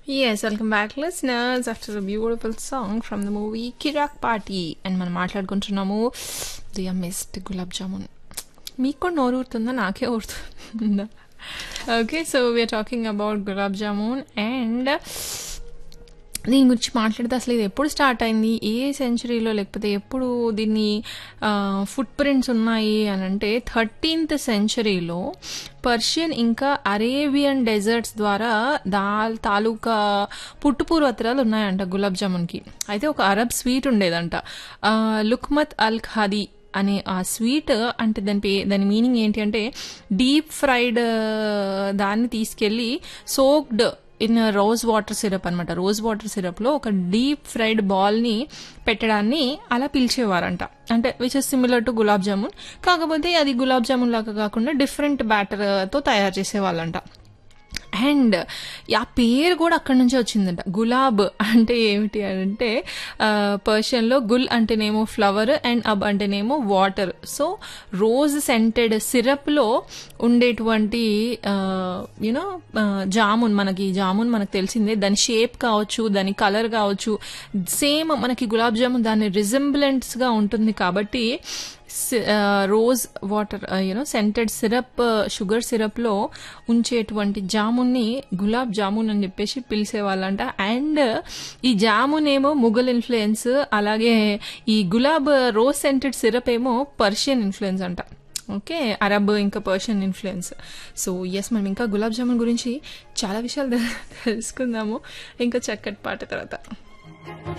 Yes, welcome back, listeners. After a beautiful song from the movie Kirak Party, and మనం మాట్లాడుకుంటున్నాము the mist gulab jamun మీకు కూడా నోరు ఊరుతుందా నాకే ఊరుతుందా okay so we're talking about gulab jamun and దీని గురించి మాట్లాడితే అసలు ఇది ఎప్పుడు స్టార్ట్ అయింది ఏ సెంచరీలో లేకపోతే ఎప్పుడు దీన్ని ఫుట్ ప్రింట్స్ ఉన్నాయి అని అంటే థర్టీన్త్ సెంచరీలో పర్షియన్ ఇంకా అరేబియన్ డెజర్ట్స్ ద్వారా దాల్ తాలూకా పుట్టుపూర్వత్రాలు ఉన్నాయంట గులాబ్ జామున్కి అయితే ఒక అరబ్ స్వీట్ ఉండేదంట ఆ, లుక్మత్ అల్ ఖాదీ అనే ఆ స్వీట్ అంటే దాని పే దాని మీనింగ్ ఏంటి అంటే డీప్ ఫ్రైడ్ దాన్ని తీసుకెళ్ళి soaked in rose water syrup అనమాట రోజ్ వాటర్ సిరప్లో ఒక డీప్ ఫ్రైడ్ బాల్ని పెట్టడాన్ని అలా పిలిచేవారంట అంటే which is similar to gulab jamun కాకపోతే అది గులాబ్ జామున్ లాగా కాకుండా డిఫరెంట్ బ్యాటర్తో తయారు చేసేవాళ్ళంట అండ్ ఆ పేరు కూడా అక్కడి నుంచే వచ్చిందంట గులాబ్ అంటే ఏమిటి అంటే పర్షియన్లో గుల్ అంటేనేమో ఫ్లవర్ అండ్ అబ్ అంటేనేమో వాటర్ సో రోజ్ సెంటెడ్ సిరప్లో ఉండేటువంటి యూనో జామున్ మనకి జామున్ మనకు తెలిసిందే దాని షేప్ కావచ్చు దాని కలర్ కావచ్చు సేమ్ మనకి గులాబ్ జామున్ దాని రిజంబ్లెంట్స్గా ఉంటుంది కాబట్టి rose water you know scented syrup sugar సిరప్లో ఉంచేటువంటి జామున్ని గులాబ్ జామున్ అని చెప్పేసి పిలిచేవాళ్ళంట అండ్ ఈ జామున్ ఏమో ముఘల్ ఇన్ఫ్లుయెన్స్ అలాగే ఈ గులాబ్ రోజ్ సెంటెడ్ సిరప్ ఏమో పర్షియన్ ఇన్ఫ్లుయెన్స్ అంట ఓకే అరబ్ ఇంకా పర్షియన్ ఇన్ఫ్లుయెన్స్ సో ఎస్ మనం ఇంకా గులాబ్ జామున్ గురించి చాలా విషయాలు తెలుసుకుందాము ఇంకా చక్కటి పాట తర్వాత